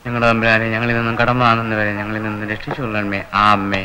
ഞങ്ങളുടെ തമ്പുരാനെ ഞങ്ങളിൽ നിന്നും കടം വാങ്ങുന്നവരെ ഞങ്ങളിൽ നിന്ന് രക്ഷിച്ചുകൊള്ളണമേ ആ അമ്മേ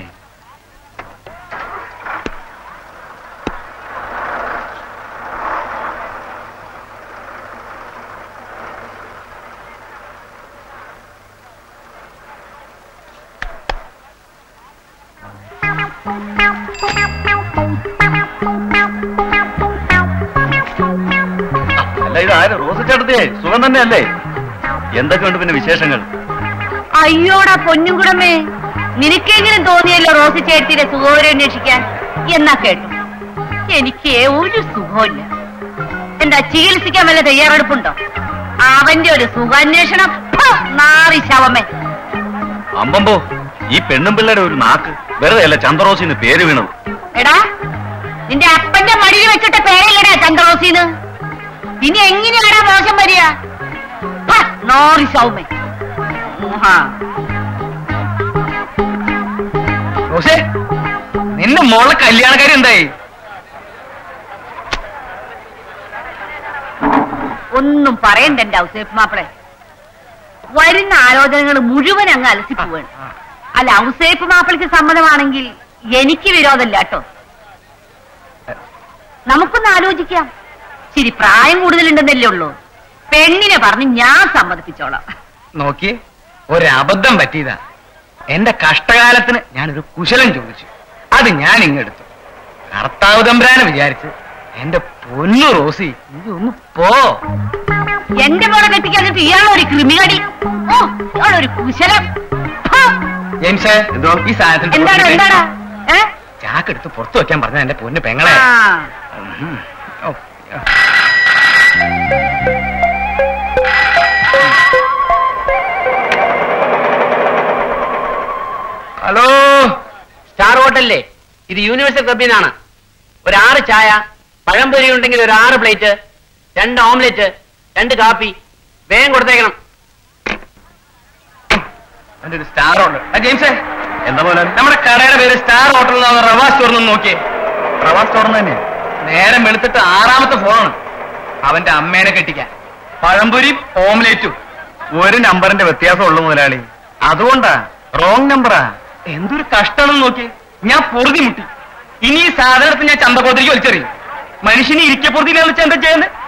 അല്ല ഇത് ആര് റോസ് ചേട്ടത്തെ സുഖം തന്നെയല്ലേ എന്തൊക്കെയുണ്ട് പിന്നെ വിശേഷങ്ങൾ അയ്യോടാ പൊന്നുകുടമേ നിനക്കെങ്കിലും തോന്നിയല്ലോ റോസ് ചേട്ടിയുടെ സുഖോരം അന്വേഷിക്കാൻ എന്നാ കേട്ടു എനിക്ക് ഒരു സുഖമില്ല എന്താ ചികിത്സിക്കാൻ വല്ല തയ്യാറെടുപ്പുണ്ടോ അവന്റെ ഒരു സുഖാന്വേഷണം ഫു, നാറി ശവമേ അമ്പമ്പോ ഈ പെണ്ണും പിള്ളയുടെ ഒരു നാക്ക് വെറുതെ അല്ല ചന്ദ്രറോസിന്ന് പേര് വീണത് എടാ നിന്റെ അപ്പന്റെ മടിയിൽ വെച്ചിട്ട് പേരില്ലടാ ചന്ദ്രറോസിന്ന് പിന്നെ എങ്ങനെയാടാ മോശം വരിക ഫ, നാറി ശവമേ ആ റോസേ നിന്റെ മോളെ കല്യാണക്കാരി എന്തായി ഒന്നും പറയണ്ട എന്റെ ഔസേപ്പ് മാപ്പിളെ വരുന്ന ആലോചനകൾ മുഴുവൻ അങ്ങ് അലസിപ്പോവാണ് അല്ല ഔസേപ്പ് മാപ്പിളയ്ക്ക് സമ്മതമാണെങ്കിൽ എനിക്ക് വിരോധമില്ല കേട്ടോ നമുക്കൊന്ന് ആലോചിക്കാം ശരി പ്രായം കൂടുതലുണ്ടെന്നല്ലേ ഉള്ളൂ പെണ്ണിനെ പറഞ്ഞ് ഞാൻ സമ്മതിപ്പിച്ചോളാം നോക്കി ഒരബദ്ധം പറ്റിയതാ എന്റെ കഷ്ടകാലത്തിന് ഞാനൊരു കുശലം ചോദിച്ചു അത് ഞാൻ ഇങ്ങെടുത്തു കർത്താവ് തമ്പുരാനെ വിചാരിച്ച് എന്റെ പൊന്നു റോസി നീ ഒന്ന് പോ എന്റെ മോളെ കെട്ടിക്കാന്നിട്ട് ഇയാളൊരു ക്രിമികടി ഓ ഇയാളൊരു കുശലം ഹാ, ജെയിംസേ എന്തോ ഈ സാധനത്തിൽ എന്താണ് എന്താണ് ഏ ചാക്കെടുത്ത് പുറത്തു വെക്കാൻ പറഞ്ഞ എന്റെ പൊന്നു പെങ്ങളെ ആ ഉം. ഓ, ആ. ഹലോ സ്റ്റാർ ഹോട്ടലിലെ ഇത് യൂണിവേഴ്സൽ ക്ലബിനാണ് ഒരു ആറ് ചായ പഴംപൊരി ഉണ്ടെങ്കിൽ ഒരു ആറ് പ്ലേറ്റ് രണ്ട് ഓംലെറ്റ് രണ്ട് കാപ്പി വേഗം കൊടുത്തേക്കണം എന്റെ ഒരു സ്റ്റാർ ഹോട്ടൽ ആ ജെയിംസേ എന്താ പോലെ നമ്മുടെ കടയുടെ പേര് സ്റ്റാർ ഹോട്ടൽ എന്നാണ് റവാ സ്റ്റോർ നിന്ന് നോക്കിയേ പ്രവാസ് സ്റ്റോർ തന്നെ നേരം വെളുത്തിട്ട് ആറാമത്തെ ഫോണാണ് അവന്റെ അമ്മേനെ കെട്ടിക്കാൻ പഴംപൊരി ഓംലേറ്റും ഒരു നമ്പറിന്റെ വ്യത്യാസം ഉള്ളു മുതലാളി അതുകൊണ്ടാ റോങ് നമ്പറാ എന്തൊരു കഷ്ടമാണെന്ന് നോക്കി ഞാൻ പൊറുതി മുട്ടി ഇനി ഈ സാധനത്തിന് ഞാൻ ചന്തക്കോത്തിരിക്ക് വലിച്ചെറിയും മനുഷ്യനെ ഇരിക്കപ്പുറത്തില്ലാന്ന് വെച്ചാൽ എന്താ ചെയ്യുന്നത്